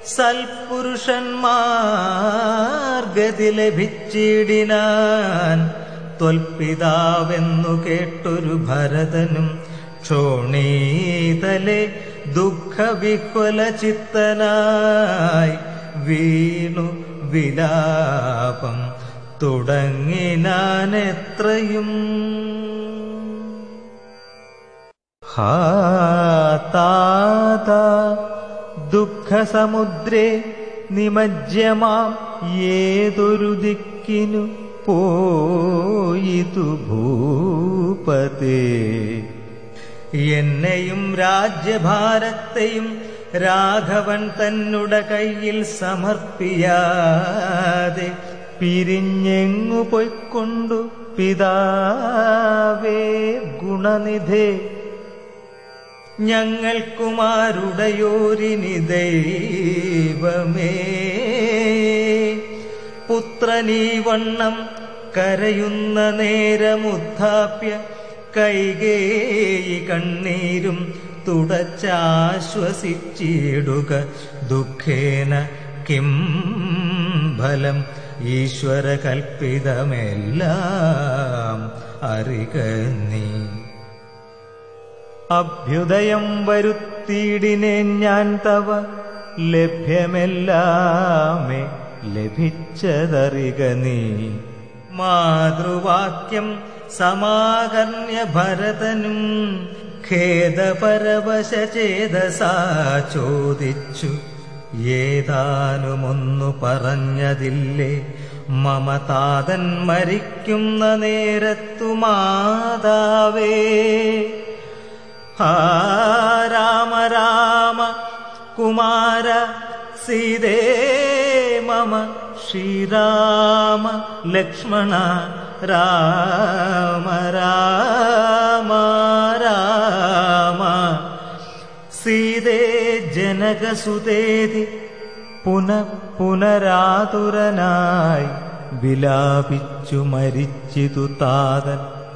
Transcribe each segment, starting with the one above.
സൽപുരുഷന്മാർഗതി ലഭിച്ചിടിനാൻ ത്വൽപിതാവെന്നു കേട്ടൊരു ഭരതനും ക്ഷോണീതലെ ദുഃഖവിഹ്വല ചിത്തനായി വീണു വിലാപം തുടങ്ങിനാനെത്രയും ഹാ താത ദുഃഖസമുദ്രേ നിമജ്യമാം ഏതൊരു ദിക്കിനു പോയിതു ഭൂപതേ എന്നെയും രാജ്യഭാരത്തെയും രാഘവൻ തന്നുടെ കയ്യിൽ സമർപ്പിയാതെ പിരിഞ്ഞെങ്ങു പൊയ്ക്കൊണ്ടു പിതാവേ ഗുണനിധേ ഞങ്ങൾക്കുമാരുടയോരിനി ദൈവമേ പുത്രനീ വണ്ണം കരയുന്ന നേരമുദ്ധാപ്യ കൈകേയി കണ്ണീരും തുടച്ചാശ്വസിച്ചിടുക ദുഃഖേന കിം ഫലം ഈശ്വര കൽപ്പിതമെല്ലാം അറിക നീ അഭ്യുദയം വരുത്തിയിടിനെ ഞാൻ തവ ലഭ്യമെല്ലാമേ ലഭിച്ചതറിക നീ മാതൃവാക്യം സമാകർണ്യ ഭരതനും ഖേദപരവശചേതസാ ചോദിച്ചു ഏതാനുമൊന്നു പറഞ്ഞതില്ലേ മമ താതൻ മരിക്കുന്ന നേരത്തു മാതാവേ ഹാ രാമ രാമ കുമാര സീതേ മമ ശ്രീരാമ ലക്ഷ്മണ രാമ രാമ രാമ സീതേ ജനകസുതേതി പുന പുനരാതുരനായി വിലാപിച്ചു മരിച്ചിതു താതൻ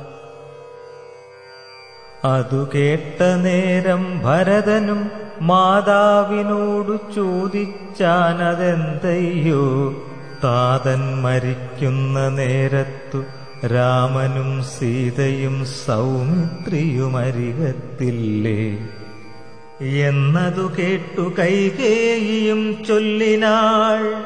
അതു കേട്ട നേരം ഭരതനും മാതാവിനോടു ചോദിച്ചാനതെന്തയ്യോ താതൻ മരിക്കുന്ന നേരത്തു രാമനും സീതയും സൗമിത്രിയുമരികത്തില്ലേ എന്നതു കേട്ടു കൈകേയിയും ചൊല്ലിനാൾ